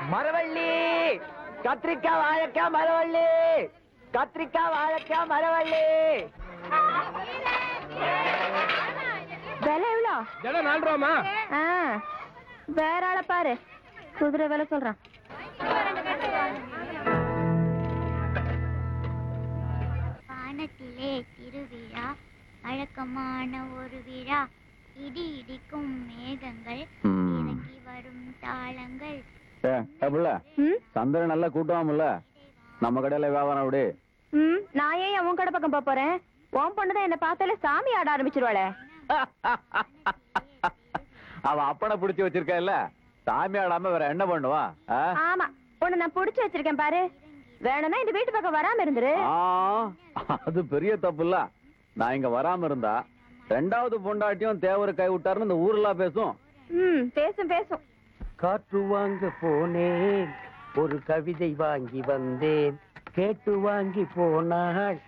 மரவள்ளி கத்திரிக்காய் வாழைக்காய் மரவள்ளி கத்திரிக்காய் வாழைக்காய் மரவள்ளி விலை எவ்வளோ ஜடம் நாலு ரூபாமா ஆ வேற ஆளை பாரு குதிரை விலை சொல்றான் வானத்திலே திருவிழா வழக்கமான ஒரு விழா இடி இடிக்கும் மேகங்கள் இறங்கி வரும் தாளங்கள் ம் சந்திரன் நல்லா கூட்டுவாமல்ல நம்ம கடையில வியாபாரம் அப்படி ம் நான் ஏன் உன் கடை பக்கம் போப் போறேன் உன் பொண்ணு தான் என்ன பார்த்தாலே சாமி ஆட ஆரம்பிச்சிருவாளே அவ அப்பனை பிடிச்சு வச்சிருக்கா இல்ல சாமி ஆடாம வேற என்ன பண்ணுவா ஆ? ஆமா உன்னை நான் புடிச்சு வச்சிருக்கேன் பாரு வேணும்னா இந்த வீட்டு பக்கம் வராம இருந்துரு ஆ, அது பெரிய தப்பு இல்ல நான் இங்க வராம இருந்தா ரெண்டாவது பொண்டாட்டியும் தேவரை கை விட்டாருன்னு இந்த ஊர்லாம் பேசும் ம் பேசும் பேசும் காற்று வாங்க போனேன் ஒரு கவிதை வாங்கி வந்தேன் கேட்டு வாங்கி போனாள்